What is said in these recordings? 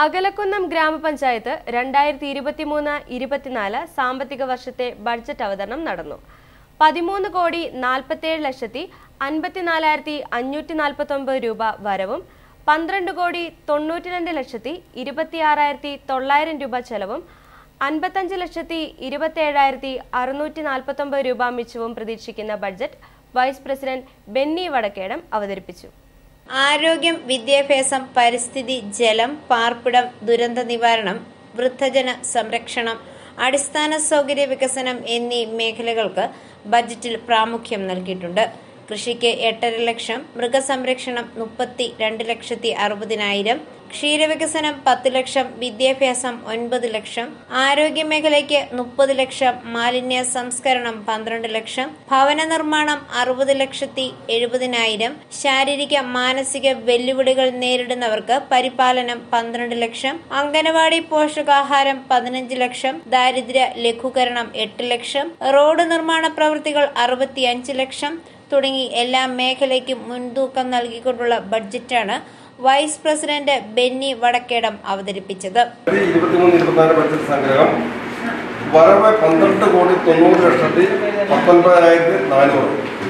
അകലക്കുന്നം ഗ്രാമപഞ്ചായത്ത് രണ്ടായിരത്തി ഇരുപത്തിമൂന്ന് ഇരുപത്തിനാല് സാമ്പത്തിക വർഷത്തെ ബഡ്ജറ്റ് അവതരണം നടന്നു പതിമൂന്ന് കോടി നാൽപ്പത്തിയേഴ് ലക്ഷത്തി അൻപത്തിനാലായിരത്തി അഞ്ഞൂറ്റി നാൽപ്പത്തി ഒമ്പത് രൂപ വരവും പന്ത്രണ്ട് കോടി തൊണ്ണൂറ്റി രണ്ട് ലക്ഷത്തി ഇരുപത്തിയാറായിരത്തി തൊള്ളായിരം രൂപ ചെലവും അൻപത്തഞ്ച് ലക്ഷത്തി ഇരുപത്തേഴായിരത്തി അറുന്നൂറ്റി നാൽപ്പത്തൊമ്പത് രൂപ മിച്ചവും പ്രതീക്ഷിക്കുന്ന budget vice president Benny Vadakkedam അവതരിപ്പിച്ചു ആരോഗ്യം വിദ്യാഭ്യാസം പരിസ്ഥിതി ജലം പാർപ്പിടം ദുരന്ത നിവാരണം വൃദ്ധജന സംരക്ഷണം അടിസ്ഥാന സൗകര്യ വികസനം എന്നീ മേഖലകൾക്ക് ബജറ്റിൽ പ്രാമുഖ്യം നൽകിയിട്ടുണ്ട് കൃഷിക്ക് എട്ടര ലക്ഷം മൃഗസംരക്ഷണം മുപ്പത്തി രണ്ട് ലക്ഷത്തി അറുപതിനായിരം ക്ഷീരവികസനം പത്ത് ലക്ഷം വിദ്യാഭ്യാസം ഒൻപത് ലക്ഷം ആരോഗ്യ മേഖലയ്ക്ക് മുപ്പത് ലക്ഷം മാലിന്യ സംസ്കരണം പന്ത്രണ്ട് ലക്ഷം ഭവന നിർമ്മാണം അറുപത് ലക്ഷത്തി എഴുപതിനായിരം ശാരീരിക മാനസിക വെല്ലുവിളികൾ നേരിടുന്നവർക്ക് പരിപാലനം പന്ത്രണ്ട് ലക്ഷം അംഗനവാടി പോഷകാഹാരം പതിനഞ്ച് ലക്ഷം ദാരിദ്ര്യ ലഘൂകരണം എട്ട് ലക്ഷം റോഡ് നിർമ്മാണ പ്രവൃത്തികൾ അറുപത്തിയഞ്ച് ലക്ഷം തുടങ്ങി എല്ലാ മേഖലയ്ക്കും മുൻതൂക്കം നൽകിക്കൊണ്ടുള്ള ബഡ്ജറ്റാണ് വൈസ് പ്രസിഡന്റ് ബെന്നി വടക്കേടം അവതരിപ്പിച്ചത് ഇരുപത്തിമൂന്ന് ഇരുപത്തിനാല് ബഡ്ജറ്റ് സംഗ്രഹം വരവ് പന്ത്രണ്ട് കോടി തൊണ്ണൂറ് ലക്ഷത്തി പത്തൊൻപതിനായിരത്തി നാനൂറ്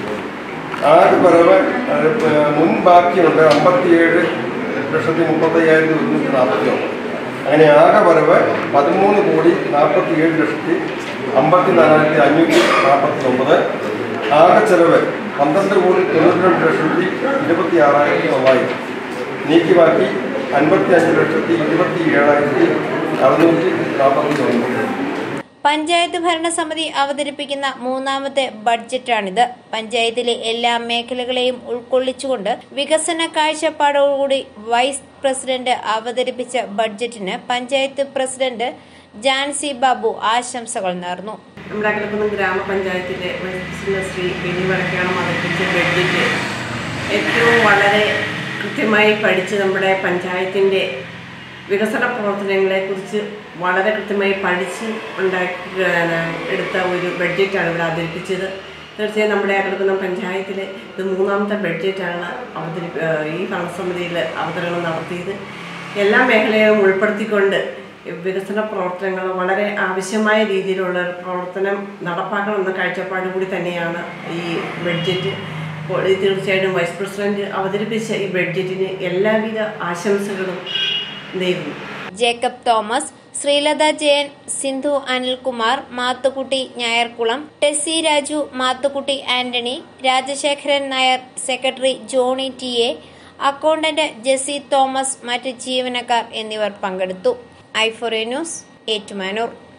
ആകെ വരവ് ഏഹ്, മുൻ ബാക്കിയുണ്ട് അമ്പത്തിയേഴ് ലക്ഷത്തി മുപ്പത്തയ്യായിരത്തി ഒരുന്നൂറ്റി നാൽപ്പത്തി ഒന്ന് അങ്ങനെ ആകെ വരവ് പതിമൂന്ന് കോടി നാൽപ്പത്തിയേഴ് ലക്ഷത്തി അമ്പത്തി നാലായിരത്തി അഞ്ഞൂറ്റി നാൽപ്പത്തി ഒമ്പത് ആകെ ചെലവ് പന്ത്രണ്ട് കോടി തൊണ്ണൂറ്റി രണ്ട് ലക്ഷത്തി ഇരുപത്തി ആറായിരത്തി തൊള്ളായിരം നീക്കി മാറ്റി അൻപത്തി അഞ്ച് ലക്ഷത്തി ഇരുപത്തി ഏഴായിരത്തി അറുന്നൂറ്റി നാൽപ്പത്തി ഒൻപത് പഞ്ചായത്ത് ഭരണസമിതി അവതരിപ്പിക്കുന്ന മൂന്നാമത്തെ ബഡ്ജറ്റാണിത് പഞ്ചായത്തിലെ എല്ലാ മേഖലകളെയും ഉൾക്കൊള്ളിച്ചുകൊണ്ട് വികസന കാഴ്ചപ്പാടോടുകൂടി വൈസ് പ്രസിഡന്റ് അവതരിപ്പിച്ച ബഡ്ജറ്റിന് പഞ്ചായത്ത് പ്രസിഡന്റ് ജാൻസി ബാബു ആശംസകൾ നേർന്നു നമ്മുടെ അകലക്കുന്ന് ഗ്രാമപഞ്ചായത്തിലെ വൈസ് പ്രസിഡന്റ് ശ്രീ ബെനി വടക്കാണം അവതരിപ്പിച്ച ബഡ്ജറ്റ് ഏറ്റവും വളരെ കൃത്യമായി പഠിച്ച് നമ്മുടെ പഞ്ചായത്തിൻ്റെ വികസന പ്രവർത്തനങ്ങളെക്കുറിച്ച് വളരെ കൃത്യമായി പഠിച്ച് ഉണ്ടാക്കി എടുത്ത ഒരു ബഡ്ജറ്റാണ് ഇവിടെ അവതരിപ്പിച്ചത് തീർച്ചയായും നമ്മുടെ അകലക്കുന്ന പഞ്ചായത്തിലെ ഇത് മൂന്നാമത്തെ ബഡ്ജറ്റാണ് അവതരി ഈ ഭരണസമിതിയിൽ അവതരണം നടത്തിയത് എല്ലാ മേഖലയും ഉൾപ്പെടുത്തിക്കൊണ്ട് വികസന പ്രവർത്തനങ്ങൾ വളരെ ആവശ്യമായ രീതിയിലുള്ള ഒരു പ്രവർത്തനം നടപ്പാക്കണമെന്ന കാഴ്ചപ്പാട് കൂടി തന്നെയാണ് ഈ ബഡ്ജറ്റ് അപ്പോൾ ഇത് തീർച്ചയായിട്ടും വൈസ് പ്രസിഡന്റ് അവതരിപ്പിച്ച ഈ ബഡ്ജറ്റിന് എല്ലാവിധ ആശംസകളും നേരുന്നു Jacob Thomas Sreelatha Jayan Sindhu Anilkumar Mathukutty Njayarkulam Tessy Raju Mathukutty Antony Rajasekharan Nair secretary Johny T A accountant Jessy Thomas മറ്റ് ജീവനക്കാർ എന്നിവർ പങ്കെടുത്തു ഐഫോറിയ ന്യൂസ് ഏറ്റുമാനൂർ